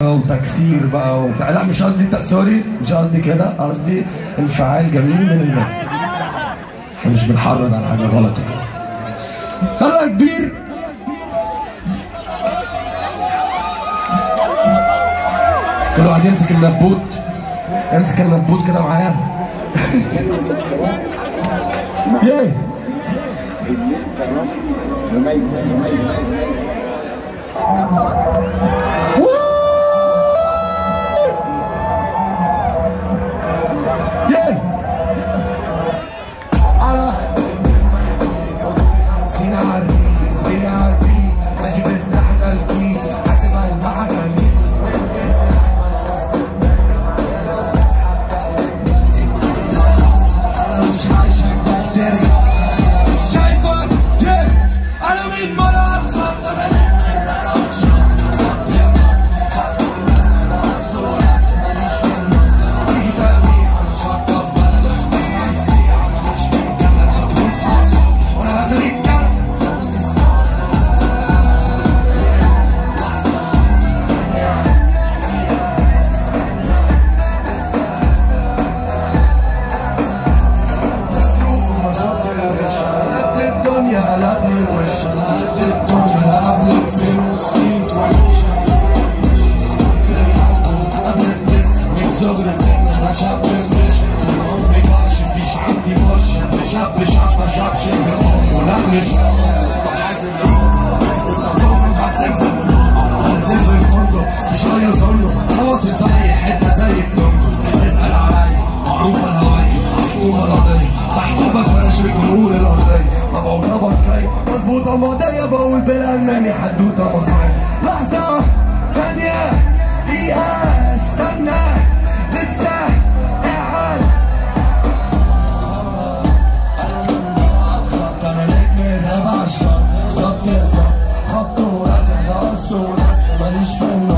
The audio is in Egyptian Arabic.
وتكسير بقى وبتاع لا مش قصدي ت- سوري مش قصدي كده قصدي انفعال جميل من الناس احنا مش بنحرض على حاجه غلط وكده يلا يا كبير كل واحد يمسك النبوت يمسك النبوت كده معايا ياي ياي على خمسين عريس بيلي عربي ماشي في السحنة الكيس حاسبها المحكمة مش عايشك بكتيريا شايفك yeah. انا من مرة اتخطى ما شفت الغش قلبت الدنيا قلبني الوش انا قلبت الدنيا قبلك فين والصيت والعيش قبل الدس من صغر سن انا شاب فريش طول عمري طرش فيش عندي مرش شاب شاب شاب شاب ولا مش طب حازم في الفندق مش رايح صندوق انا واصل في اي حته زي الدندق اسال عليا معروفه الهواجي محسوبه القضيه بحسبك فرش الجمهور الارضيه ما بقربك جاي مظبوطه معديه بقول بالالماني حدوته مصريه لحظه ثانيه دقيقه استنى لسه قاعد خط انا نجم تبع الشط ظبط الظبط خط ورزق رقص ورزق ماليش في